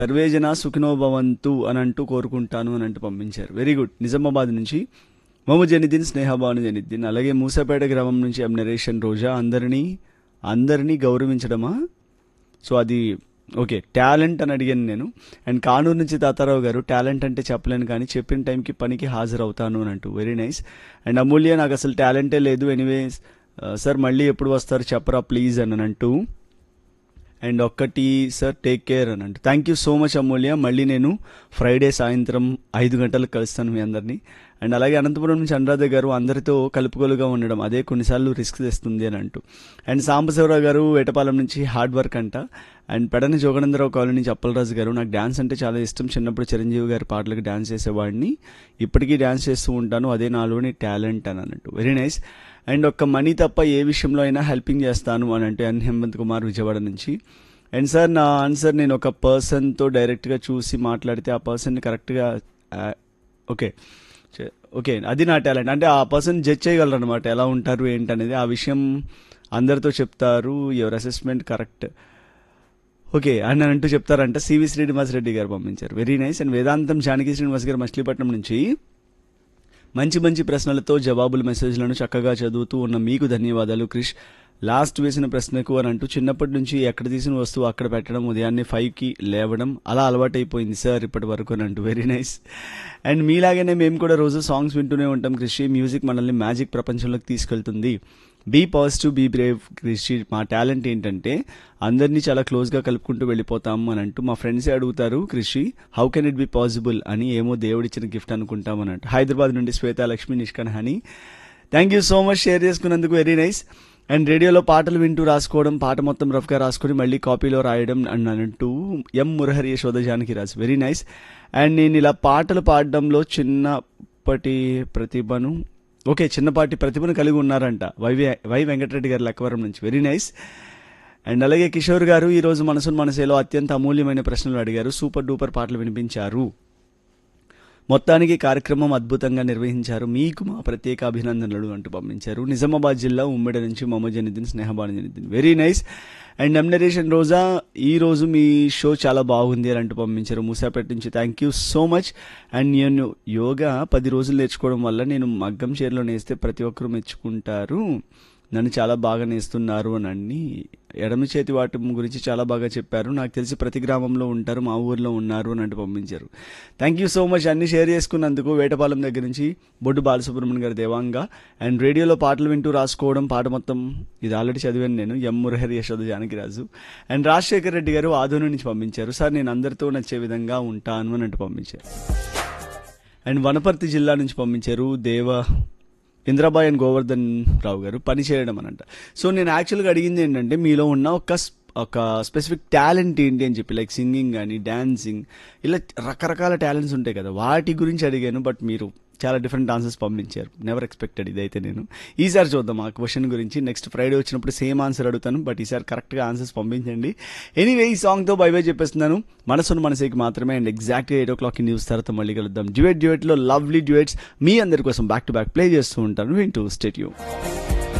సర్వేజన సుఖినోభవంతు అని అంటూ కోరుకుంటాను అని అంటూ పంపించారు వెరీ గుడ్ నిజామాబాద్ నుంచి మొహమ్మద్ జనిద్దీన్ స్నేహబాను జనిద్దీన్ అలాగే మూసాపేట గ్రామం నుంచి ఎం నరేషన్ రోజా అందరినీ అందరినీ గౌరవించడమా సో అది ఓకే టాలెంట్ అని అడిగాను నేను అండ్ కానూరు నుంచి తాతారావు గారు టాలెంట్ అంటే చెప్పలేను కానీ చెప్పిన టైంకి పనికి హాజరవుతాను అని అంటూ వెరీ నైస్ అండ్ అమూల్య నాకు అసలు టాలెంటే లేదు ఎనీవేస్ సార్ మళ్ళీ ఎప్పుడు వస్తారు చెప్పరా ప్లీజ్ అని అంటూ అండ్ ఒక్కటి సార్ టేక్ కేర్ అని అంటూ thank you so much Amulya మళ్ళీ నేను ఫ్రైడే సాయంత్రం ఐదు గంటలకు కలుస్తాను మీ అందరినీ అండ్ అలాగే అనంతపురం నుంచి అనురాధ గారు అందరితో కలుపుకోలుగా ఉండడం అదే కొన్నిసార్లు రిస్క్ తెస్తుంది అని అంటూ అండ్ సాంబశివరావు గారు వేటపాలెం నుంచి హార్డ్ వర్క్ అంట అండ్ పెడని జోగనందరావు కాలనీ నుంచి అప్పలరాజు గారు నాకు డ్యాన్స్ అంటే చాలా ఇష్టం చిన్నప్పుడు చిరంజీవి గారి పాటలకు డ్యాన్స్ చేసేవాడిని ఇప్పటికీ డ్యాన్స్ చేస్తూ ఉంటాను అదే నాలోని టాలెంట్ అని అన్నట్టు వెరీ నైస్ అండ్ ఒక్క మనీ తప్ప ఏ విషయంలో అయినా హెల్పింగ్ చేస్తాను అని అంటే ఎన్ హేమంత్ కుమార్ విజయవాడ నుంచి అండ్ సార్ నా ఆన్సర్ నేను ఒక పర్సన్తో డైరెక్ట్గా చూసి మాట్లాడితే ఆ పర్సన్ని కరెక్ట్గా ఓకే చే- ఓకే అది నా టాలెంట్ అంటే ఆ పర్సన్ జడ్జ్ చేయగలరు అనమాట ఎలా ఉంటారు ఏంటనేది ఆ విషయం అందరితో చెప్తారు ఎవరి అసెస్మెంట్ కరెక్ట్ ఓకే అని అంటూ చెప్తారంట సివి శ్రీనివాస్ రెడ్డి గారు పంపించారు వెరీ నైస్ అండ్ వేదాంతం జానకి శ్రీనివాస్ గారు మచిలీపట్నం నుంచి మంచి మంచి ప్రశ్నలతో జవాబుల మెసేజ్లను చక్కగా చదువుతూ ఉన్న మీకు ధన్యవాదాలు క్రిష్ లాస్ట్ వేసిన ప్రశ్నకు అని అంటూ చిన్నప్పటి నుంచి ఎక్కడ తీసిన వస్తువు అక్కడ పెట్టడం ఉదయాన్నే ఫైవ్కి లేవడం అలా అలవాటైపోయింది సార్ ఇప్పటి వరకు అని అంటూ వెరీ నైస్ అండ్ మీలాగానే మేము కూడా రోజు సాంగ్స్ వింటూనే ఉంటాం కృషి మ్యూజిక్ మనల్ని మ్యాజిక్ ప్రపంచంలోకి తీసుకెళ్తుంది బీ పాజిటివ్ బీ బ్రేవ్ కృషి మా టాలెంట్ ఏంటంటే అందరినీ చాలా క్లోజ్గా కలుపుకుంటూ వెళ్ళిపోతాం అని అంటూ మా ఫ్రెండ్సే అడుగుతారు కృషి how can it be possible అని ఏమో దేవుడిచ్చిన గిఫ్ట్ అనుకుంటాం అని అంటూ హైదరాబాద్ నుండి శ్వేత లక్ష్మి నిష్కన్ హని thank you so much share చేసుకున్నందుకు వెరీ నైస్ అండ్ రేడియోలో పాటలు వింటూ రాసుకోవడం పాట మొత్తం రఫ్గా రాసుకొని మళ్ళీ కాపీలో రాయడం అని అంటూ M Murahari Yashoda Janaki Raju very nice and నేను ఇలా పాటలు పాడడంలో చిన్నప్పటి ప్రతిభను ఓకే చిన్నపాటి ప్రతిభను కలిగి ఉన్నారంట వై వి- వై వెంకటరెడ్డి గారు లక్కవరం నుంచి వెరీ నైస్ అండ్ అలాగే కిషోర్ గారు ఈరోజు మనసును మనసేలో అత్యంత అమూల్యమైన ప్రశ్నలు అడిగారు సూపర్ డూపర్ పాటలు వినిపించారు మొత్తానికి కార్యక్రమం అద్భుతంగా నిర్వహించారు మీకు మా ప్రత్యేక అభినందనలు అంటూ పంపించారు నిజామాబాద్ జిల్లా ఉమ్మడి నుంచి Mohammed Zainuddin Snehabanu Zainuddin very nice and నమ్నరేషన్ రోజా ఈ రోజు మీ షో చాలా బాగుంది అని అంటూ పంపించారు మూసాపేట నుంచి thank you so much and నేను యోగా పది రోజులు నేర్చుకోవడం వల్ల నేను మగ్గం చీరలో నేస్తే ప్రతి ఒక్కరూ మెచ్చుకుంటారు నన్ను చాలా బాగా నేస్తున్నారు అని అన్ని ఎడమ చేతి వాటం గురించి చాలా బాగా చెప్పారు నాకు తెలిసి ప్రతి గ్రామంలో ఉంటారు మా ఊర్లో ఉన్నారు అని అంటూ పంపించారు థ్యాంక్ యూ సో మచ్ అన్ని షేర్ చేసుకున్నందుకు వేటపాలెం దగ్గర నుంచి బొడ్డు బాలసుబ్రహ్మణ్యం గారి దేవాంగ అండ్ రేడియోలో పాటలు వింటూ రాసుకోవడం పాట మొత్తం ఇది ఆల్రెడీ చదివాను నేను ఎం మురహరి యశోద జానకిరాజు అండ్ రాజశేఖర్ రెడ్డి గారు ఆదోని నుంచి పంపించారు సార్ నేను అందరితో నచ్చే విధంగా ఉంటాను అని అంటూ పంపించారు అండ్ వనపర్తి జిల్లా నుంచి పంపించారు దేవ ఇంద్రాబాయ్ అండ్ గోవర్ధన్ రావు గారు పని చేయడం అని అంట సో నేను యాక్చువల్గా అడిగింది ఏంటంటే మీలో ఉన్న ఒక స్- ఒక స్పెసిఫిక్ టాలెంట్ ఏంటి అని చెప్పి లైక్ సింగింగ్ కానీ డాన్సింగ్ ఇలా రకరకాల టాలెంట్స్ ఉంటాయి కదా వాటి గురించి అడిగాను బట్ మీరు చాలా డిఫరెంట్ ఆన్సర్స్ పంపించారు నెవర్ ఎక్స్పెక్టెడ్ ఇదైతే నేను ఈసారి చూద్దాం ఆ క్వశ్చన్ గురించి నెక్స్ట్ ఫ్రైడే వచ్చినప్పుడు సేమ్ ఆన్సర్ అడుగుతాను బట్ ఈసారి కరెక్ట్గా ఆన్సర్స్ పంపించండి ఎనీవే ఈ సాంగ్తో బై బై చెప్పేస్తున్నాను మనసును మనసేకి మాత్రమే అండ్ ఎగ్జాక్ట్గా ఎయిట్ ఓ క్లాక్ న్యూస్ తర్వాత మళ్ళీ కలుద్దాం డ్యూయట్ డ్యూయట్లో లవ్లీ డ్యూయట్స్ మీ అందరి కోసం బ్యాక్ టు బ్యాక్ ప్లే చేస్తూ ఉంటాను వింటూ స్టేట్ యూ